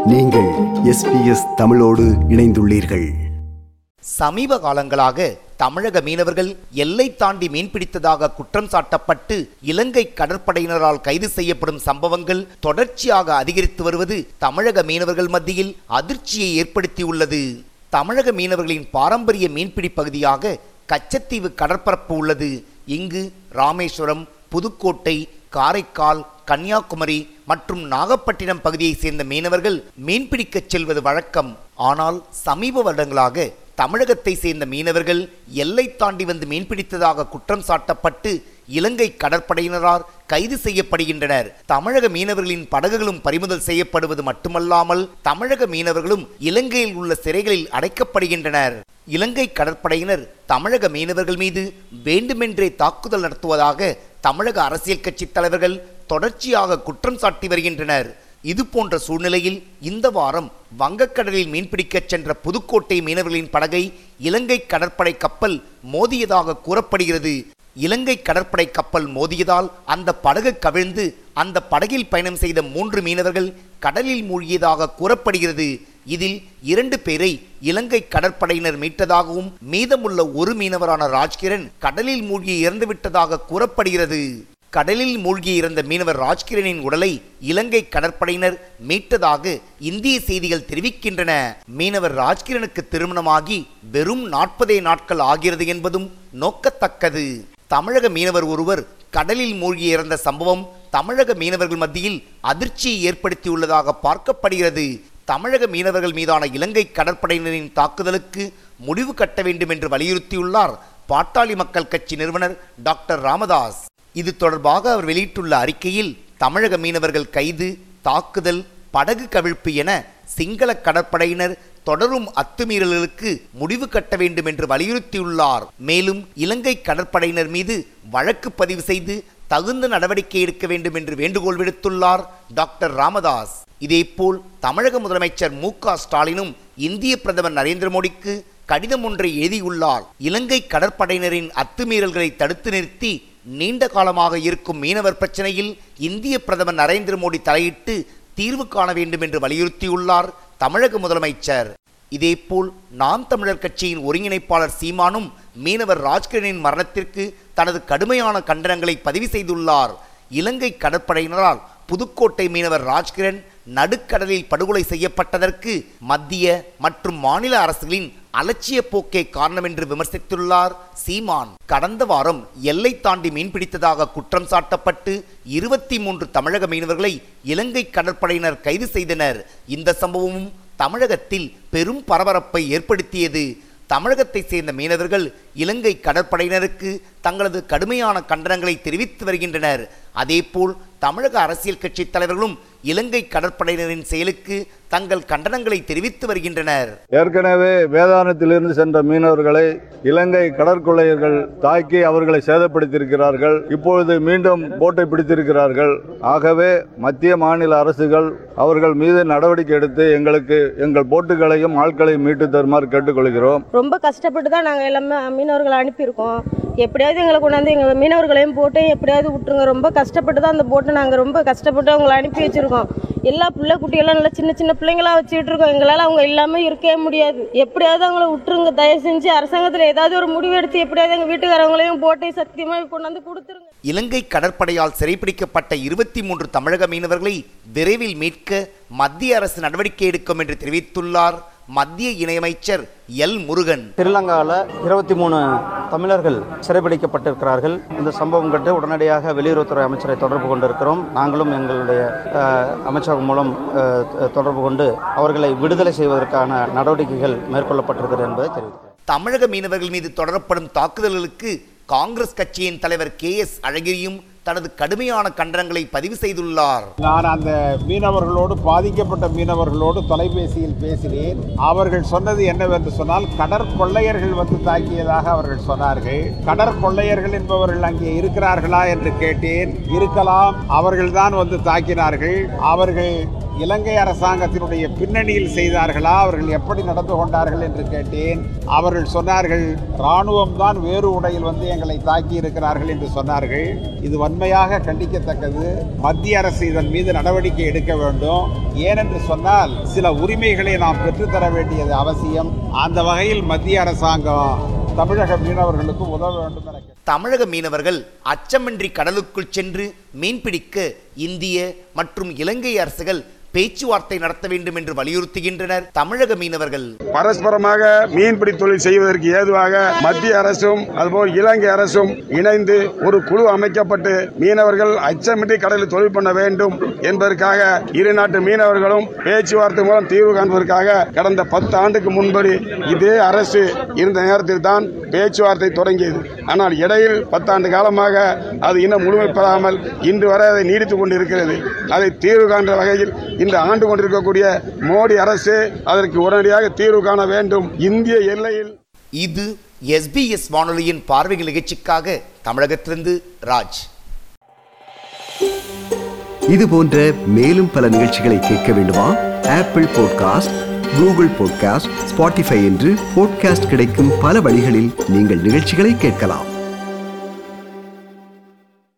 நீங்கள் எஸ்பிஎஸ் தமிழோடு இணைந்துள்ளீர்கள் சமீப காலங்களாக தமிழக மீனவர்கள் எல்லை தாண்டி மீன்பிடித்ததாக குற்றம் சாட்டப்பட்டு இலங்கை கடற்படையினரால் கைது செய்யப்படும் சம்பவங்கள் தொடர்ச்சியாக அதிகரித்து வருவது தமிழக மீனவர்கள் மத்தியில் அதிர்ச்சியை ஏற்படுத்தியுள்ளது தமிழக மீனவர்களின் பாரம்பரிய மீன்பிடி பகுதியாக கச்சத்தீவு கடற்பரப்பு உள்ளது இங்கு ராமேஸ்வரம் புதுக்கோட்டை காரைக்கால் கன்னியாகுமரி மற்றும் நாகப்பட்டினம் பகுதியைச் சேர்ந்த மீனவர்கள் மீன்பிடிக்கச் செல்வது வழக்கம் ஆனால் சமீப வருடங்களாக தமிழகத்தை சேர்ந்த மீனவர்கள் எல்லை தாண்டி வந்து மீன்பிடித்ததாக குற்றம் சாட்டப்பட்டு இலங்கை கடற்படையினரால் கைது செய்யப்படுகின்றனர் தமிழக மீனவர்களின் படகுகளும் பறிமுதல் செய்யப்படுவது மட்டுமல்லாமல் தமிழக மீனவர்களும் இலங்கையில் உள்ள சிறைகளில் அடைக்கப்படுகின்றனர் இலங்கை கடற்படையினர் தமிழக மீனவர்கள் மீது வேண்டுமென்றே தாக்குதல் நடத்துவதாக தமிழக அரசியல் கட்சி தலைவர்கள் தொடர்ச்சியாக குற்றம் சாட்டி வருகின்றனர் இது போன்ற சூழ்நிலையில் இந்த வாரம் வங்கக்கடலில் மீன்பிடிக்கச் சென்ற புதுக்கோட்டை மீனவர்களின் படகை இலங்கை கடற்படை கப்பல் மோதியதாக கூறப்படுகிறது இலங்கை கடற்படை கப்பல் மோதியதால் அந்த படகு கவிழ்ந்து அந்த படகில் பயணம் செய்த மூன்று மீனவர்கள் கடலில் மூழ்கியதாக கூறப்படுகிறது இதில் இரண்டு பேரை இலங்கை கடற்படையினர் மீட்டதாகவும் மீதமுள்ள ஒரு மீனவரான ராஜ்கிரண் கடலில் மூழ்கி இறந்துவிட்டதாக கூறப்படுகிறது கடலில் மூழ்கி இறந்த மீனவர் ராஜ்கிரனின் உடலை இலங்கை கடற்படையினர் மீட்டதாக இந்திய செய்திகள் தெரிவிக்கின்றன மீனவர் ராஜ்கிரனுக்கு திருமணமாகி வெறும் நாற்பதே நாட்கள் ஆகிறது என்பதும் நோக்கத்தக்கது தமிழக மீனவர் ஒருவர் கடலில் மூழ்கி இறந்த சம்பவம் தமிழக மீனவர்கள் மத்தியில் அதிர்ச்சியை ஏற்படுத்தியுள்ளதாக பார்க்கப்படுகிறது தமிழக மீனவர்கள் மீதான இலங்கை கடற்படையினரின் தாக்குதலுக்கு முடிவு கட்ட வேண்டும் என்று வலியுறுத்தியுள்ளார் பாட்டாளி மக்கள் கட்சி நிறுவனர் டாக்டர் ராமதாஸ் இது தொடர்பாக அவர் வெளியிட்டுள்ள அறிக்கையில் தமிழக மீனவர்கள் கைது தாக்குதல் படகு கவிழ்ப்பு என சிங்கள கடற்படையினர் தொடரும் அத்துமீறல்களுக்கு முடிவு கட்ட வேண்டும் என்று வலியுறுத்தியுள்ளார் மேலும் இலங்கை கடற்படையினர் மீது வழக்கு பதிவு செய்து தகுந்த நடவடிக்கை எடுக்க வேண்டும் என்று வேண்டுகோள் விடுத்துள்ளார் டாக்டர் ராமதாஸ் இதேபோல் தமிழக முதலமைச்சர் மு க ஸ்டாலினும் இந்திய பிரதமர் நரேந்திர மோடிக்கு கடிதம் ஒன்றை எழுதியுள்ளார் இலங்கை கடற்படையினரின் அத்துமீறல்களை தடுத்து நிறுத்தி நீண்ட காலமாக இருக்கும் மீனவர் பிரச்சனையில் இந்திய பிரதமர் நரேந்திர மோடி தலையிட்டு தீர்வு காண வேண்டும் என்று வலியுறுத்தியுள்ளார் தமிழக முதலமைச்சர் இதேபோல் நாம் தமிழர் கட்சியின் ஒருங்கிணைப்பாளர் சீமானும் மீனவர் ராஜ்கிரனின் மரணத்திற்கு தனது கடுமையான கண்டனங்களை பதிவு செய்துள்ளார் இலங்கை கடற்படையினரால் புதுக்கோட்டை மீனவர் ராஜ்கிரண் நடுக்கடலில் படுகொலை செய்யப்பட்டதற்கு மத்திய மற்றும் மாநில அரசுகளின் அலட்சிய போக்கே காரணம் என்று விமர்சித்துள்ளார் சீமான் கடந்த வாரம் எல்லை தாண்டி மீன்பிடித்ததாக குற்றம் சாட்டப்பட்டு இருபத்தி மூன்று தமிழக மீனவர்களை இலங்கை கடற்படையினர் கைது செய்தனர் இந்த சம்பவமும் தமிழகத்தில் பெரும் பரபரப்பை ஏற்படுத்தியது தமிழகத்தை சேர்ந்த மீனவர்கள் இலங்கை கடற்படையினருக்கு தங்களது கடுமையான கண்டனங்களை தெரிவித்து வருகின்றனர் அதேபோல் தமிழக அரசியல் கட்சி தலைவர்களும் இலங்கை கடற்படையினரின் செயலுக்கு தங்கள் கண்டனங்களை தெரிவித்து வருகின்றனர் ஏற்கனவே வேதானத்திலிருந்து சென்ற மீனவர்களை இலங்கை கடற்கொள்ளையர்கள் தாக்கி அவர்களை சேதப்படுத்தியிருக்கிறார்கள் இப்பொழுது மீண்டும் போட்டை பிடித்திருக்கிறார்கள் ஆகவே மத்திய மாநில அரசுகள் அவர்கள் மீது நடவடிக்கை எடுத்து எங்களுக்கு எங்கள் போட்டுகளையும் ஆட்களையும் மீட்டு தருமாறு கேட்டுக்கொள்கிறோம் ரொம்ப கஷ்டப்பட்டு தான் நாங்கள் எல்லாமே மீனவர்களை அனுப்பியிருக்கோம் எப்படியாவது எங்களை கொண்டாந்து எங்கள் மீனவர்களையும் போட்டு எப்படியாவது விட்டுருங்க ரொம்ப கஷ்டப்பட்டு தான் அந்த போட்டை நாங்கள் ரொம்ப கஷ்டப்பட்டு அவங்களை அனுப்பி வச்சுருக்கோம் எல்லா பிள்ளை குட்டியெல்லாம் நல்லா சின்ன சின்ன பிள்ளைங்களா வச்சுட்டு இருக்கோம் எங்களால் அவங்க இல்லாமல் இருக்கவே முடியாது எப்படியாவது அவங்கள விட்டுருங்க தயவு செஞ்சு அரசாங்கத்தில் ஏதாவது ஒரு முடிவு எடுத்து எப்படியாவது எங்கள் வீட்டுக்காரவங்களையும் போட்டை சத்தியமாக கொண்டாந்து கொடுத்துருங்க இலங்கை கடற்படையால் சிறைப்பிடிக்கப்பட்ட இருபத்தி மூன்று தமிழக மீனவர்களை விரைவில் மீட்க மத்திய அரசு நடவடிக்கை எடுக்கும் என்று தெரிவித்துள்ளார் மத்திய இணையமைச்சர் எல் முருகன் ஸ்ரீலங்காவில் இருபத்தி மூணு தமிழர்கள் சிறைபிடிக்கப்பட்டிருக்கிறார்கள் இந்த சம்பவம் கண்டு உடனடியாக வெளியுறவுத்துறை அமைச்சரை தொடர்பு கொண்டிருக்கிறோம் நாங்களும் எங்களுடைய அஹ், அமைச்சகம் மூலம் அஹ், தொடர்பு கொண்டு அவர்களை விடுதலை செய்வதற்கான நடவடிக்கைகள் மேற்கொள்ளப்பட்டிருக்கிறது என்பதை தெரிவிக்கிறேன் தமிழக மீனவர்கள் மீது தொடரப்படும் தாக்குதல்களுக்கு காங்கிரஸ் கட்சியின் தலைவர் கே எஸ் அழகிரியும் தனது கடுமையான கண்டனங்களை பதிவு செய்துள்ளார் நான் அந்த மீனவர்களோடு பாதிக்கப்பட்ட மீனவர்களோடு தொலைபேசியில் பேசினேன் அவர்கள் சொன்னது என்னவென்று சொன்னால் கடற்கொள்ளையர்கள் வந்து தாக்கியதாக அவர்கள் சொன்னார்கள் கடற்கொள்ளையர்கள் என்பவர்கள் அங்கே இருக்கிறார்களா என்று கேட்டேன் இருக்கலாம் அவர்கள்தான் வந்து தாக்கினார்கள் அவர்கள் இலங்கை அரசாங்கத்தினுடைய பின்னணியில் செய்தார்களா அவர்கள் எப்படி நடந்து கொண்டார்கள் என்று கேட்டேன் அவர்கள் சொன்னார்கள் இராணுவம் தான் வேறு உடையில் வந்து எங்களை தாக்கி இருக்கிறார்கள் என்று சொன்னார்கள் இது வன்மையாக கண்டிக்கத்தக்கது மத்திய அரசு இதன் மீது நடவடிக்கை எடுக்க வேண்டும் ஏனென்று சொன்னால் சில உரிமைகளை நாம் பெற்றுத்தர வேண்டியது அவசியம் அந்த வகையில் மத்திய அரசாங்கம் தமிழக மீனவர்களுக்கு உதவ வேண்டும் என கேட்டுக்கொள்கிறேன். தமிழக மீனவர்கள் அச்சமின்றி கடலுக்குள் சென்று மீன்பிடிக்க இந்திய மற்றும் இலங்கை அரசுகள் பேச்சுவார்த்தை நடத்த வேண்டும் என்று வலியுறுத்துகின்றனர் தமிழக மீனவர்கள் பரஸ்பரமாக மீன்பிடி தொழில் செய்வதற்கு ஏதுவாக மத்திய அரசும் அதுபோல் இலங்கை அரசும் இணைந்து ஒரு குழு அமைக்கப்பட்டு மீனவர்கள் அச்சமின்றி கடலில் தொழில் பண்ண வேண்டும் என்பதற்காக இரு நாட்டு மீனவர்களும் பேச்சுவார்த்தை மூலம் தீர்வு காண்பதற்காக கடந்த பத்து ஆண்டுக்கு முன்படி இதே அரசு இருந்த நேரத்தில் தான் பேச்சுவார்த்தை தொடங்கியது ஆனால் இடையில் பத்தாண்டு காலமாக அது இன்னும் முழுமை பெறாமல் இன்று வரை அதை நீடித்துக் கொண்டிருக்கிறது அதை தீர்வு காண்ற வகையில் இந்த ஆண்டு கொண்டிருக்கக்கூடிய மோடி அரசு அதற்கு உடனடியாக தீர்வு காண வேண்டும் இந்திய எல்லையில் இது எஸ்பிஎஸ் வானொலியின் பார்வைகள் நிகழ்ச்சிக்காக தமிழகத்திலிருந்து ராஜ் இது போன்ற மேலும் பல நிகழ்ச்சிகளை கேட்க வேண்டுமா Apple podcast Google podcast Spotify என்று பாட்காஸ்ட் கிடைக்கும் பல வழிகளில் நீங்கள் நிகழ்ச்சிகளை கேட்கலாம்